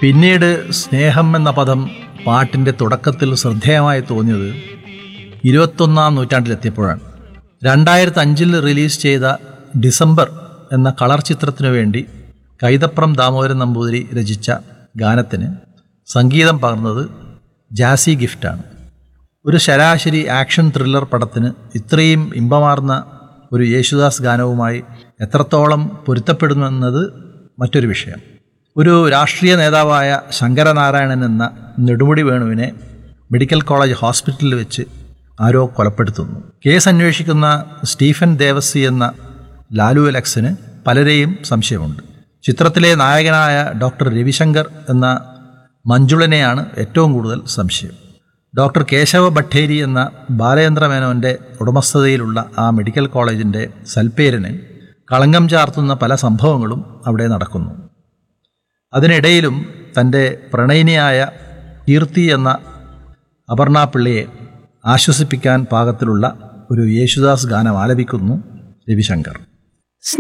പിന്നീട് സ്നേഹം എന്ന പദം പാട്ടിൻ്റെ തുടക്കത്തിൽ ശ്രദ്ധേയമായി തോന്നിയത് ഇരുപത്തൊന്നാം നൂറ്റാണ്ടിലെത്തിയപ്പോഴാണ് രണ്ടായിരത്തി അഞ്ചിൽ റിലീസ് ചെയ്ത ഡിസംബർ എന്ന കളർ ചിത്രത്തിനു വേണ്ടി കൈതപ്രം ദാമോദരൻ നമ്പൂതിരി രചിച്ച ഗാനത്തിന് സംഗീതം പകർന്നത് ജാസി ഗിഫ്റ്റാണ് ഒരു ശരാശരി ആക്ഷൻ ത്രില്ലർ പടത്തിന് ഇത്രയും ഇമ്പമാർന്ന ഒരു യേശുദാസ് ഗാനവുമായി എത്രത്തോളം പൊരുത്തപ്പെടുന്നുവെന്നത് മറ്റൊരു വിഷയം ഒരു രാഷ്ട്രീയ നേതാവായ ശങ്കരനാരായണൻ എന്ന നെടുമുടി വേണുവിനെ മെഡിക്കൽ കോളേജ് ഹോസ്പിറ്റലിൽ വെച്ച് ആരോ കൊലപ്പെടുത്തുന്നു കേസ് അന്വേഷിക്കുന്ന സ്റ്റീഫൻ ദേവസി എന്ന ലാലു അലക്സിന് പലരെയും സംശയമുണ്ട് ചിത്രത്തിലെ നായകനായ ഡോക്ടർ രവിശങ്കർ എന്ന മഞ്ജുളനെയാണ് ഏറ്റവും കൂടുതൽ സംശയം ഡോക്ടർ കേശവ ഭട്ടേരി എന്ന ബാലചന്ദ്ര മേനോൻ്റെ ഉടമസ്ഥതയിലുള്ള ആ മെഡിക്കൽ കോളേജിൻ്റെ സൽപ്പേരിന് കളങ്കം ചാർത്തുന്ന പല സംഭവങ്ങളും അവിടെ നടക്കുന്നു അതിനിടയിലും തൻ്റെ പ്രണയിനിയായ കീർത്തി എന്ന അപർണ പിള്ളയെ ആശ്വസിപ്പിക്കാൻ പാകത്തിലുള്ള ഒരു യേശുദാസ് ഗാനം ആലപിക്കുന്നു രവിശങ്കർ